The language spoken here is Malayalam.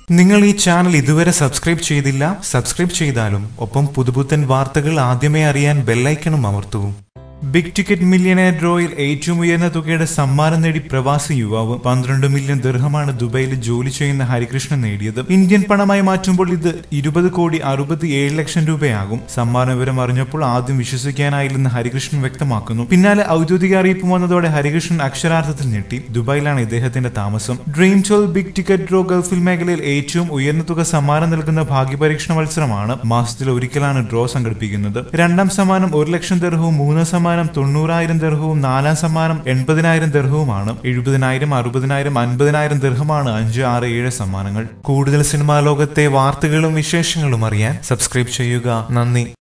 നിങ്ങൾ ഈ ചാനൽ ഇതുവരെ സബ്സ്ക്രൈബ് ചെയ്തില്ല സബ്സ്ക്രൈബ് ചെയ്താലും ഒപ്പം പുതുപുത്തൻ വാർത്തകൾ ആദ്യമേ അറിയാൻ ബെല്ലൈക്കണും അമർത്തൂ ബിഗ് ടിക്കറ്റ് മില്യനെയർ ഡ്രോയിൽ ഏറ്റവും ഉയർന്ന തുകയുടെ സമ്മാനം നേടി പ്രവാസി യുവാവ് പന്ത്രണ്ട് മില്യൺ ദീർഘമാണ് ദുബൈയിൽ ജോലി ചെയ്യുന്ന ഹരികൃഷ്ണൻ നേടിയത് ഇന്ത്യൻ പണമായി മാറ്റുമ്പോൾ ഇത് ഇരുപത് കോടി അറുപത്തി ഏഴ് ലക്ഷം രൂപയാകും സമ്മാന വിവരം അറിഞ്ഞപ്പോൾ ആദ്യം വിശ്വസിക്കാനായില്ലെന്ന് ഹരികൃഷ്ണൻ വ്യക്തമാക്കുന്നു പിന്നാലെ ഔദ്യോഗിക അറിയിപ്പ് വന്നതോടെ ഹരികൃഷ്ണൻ അക്ഷരാർത്ഥത്തിൽ ഞെട്ടി ദുബായിലാണ് ഇദ്ദേഹത്തിന്റെ താമസം ഡ്രീം ചോൾ ബിഗ് ടിക്കറ്റ് ഡ്രോ ഗൾഫിൽ മേഖലയിൽ ഏറ്റവും ഉയർന്ന തുക സമ്മാനം നൽകുന്ന ഭാഗ്യപരീക്ഷണ മത്സരമാണ് മാസത്തിൽ ഒരിക്കലാണ് ഡ്രോ സംഘടിപ്പിക്കുന്നത് രണ്ടാം സമ്മാനം ഒരു ലക്ഷം ദർഹവും മൂന്നാം സമ്മാനം തൊണ്ണൂറായിരം ദർഹവും നാലാം സമ്മാനം എൺപതിനായിരം ദർഹവുമാണ് എഴുപതിനായിരം അറുപതിനായിരം അൻപതിനായിരം ദർഹമാണ് അഞ്ച് ആറ് ഏഴ് സമ്മാനങ്ങൾ കൂടുതൽ സിനിമാ ലോകത്തെ വാർത്തകളും വിശേഷങ്ങളും അറിയാൻ സബ്സ്ക്രൈബ് ചെയ്യുക നന്ദി